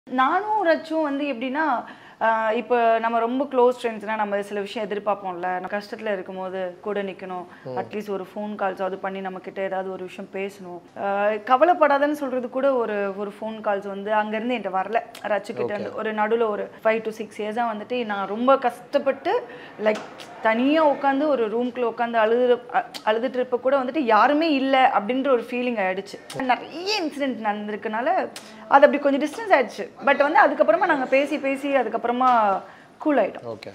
நானும் ரச்சும் வந்து எப்படின்னா ஆஹ் இப்போ நம்ம ரொம்ப க்ளோஸ் ஃப்ரெண்ட்ஸ்னா நம்ம சில விஷயம் எதிர்பார்ப்போம்ல நம்ம கஷ்டத்தில் இருக்கும்போது கூட நிற்கணும் அட்லீஸ்ட் ஒரு ஃபோன் கால்ஸாவது பண்ணி நம்ம கிட்ட ஏதாவது ஒரு விஷயம் பேசணும் ஆஹ் கவலைப்படாதன்னு சொல்றது கூட ஒரு ஒரு ஃபோன் கால்ஸ் வந்து அங்கேருந்து என்கிட்ட வரல ரச்சு கிட்ட இருந்து ஒரு நடுவில் ஒரு ஃபைவ் டு சிக்ஸ் இயர்ஸாக வந்துட்டு நான் ரொம்ப கஷ்டப்பட்டு லைக் தனியாக உட்காந்து ஒரு ரூம்குள்ளே உட்காந்து அழுது அ- அழுதுட்டு இருப்ப கூட வந்துட்டு யாருமே இல்லை அப்படின்ற ஒரு ஃபீலிங் ஆயிடுச்சு நிறைய இன்சிடென்ட் நடந்திருக்கனால அது அப்படி கொஞ்சம் டிஸ்டன்ஸ் ஆயிடுச்சு பட் வந்து அதுக்கப்புறமா நாங்கள் பேசி பேசி அதுக்கப்புறமா கூல் ஆயிட்டோம் ஓகே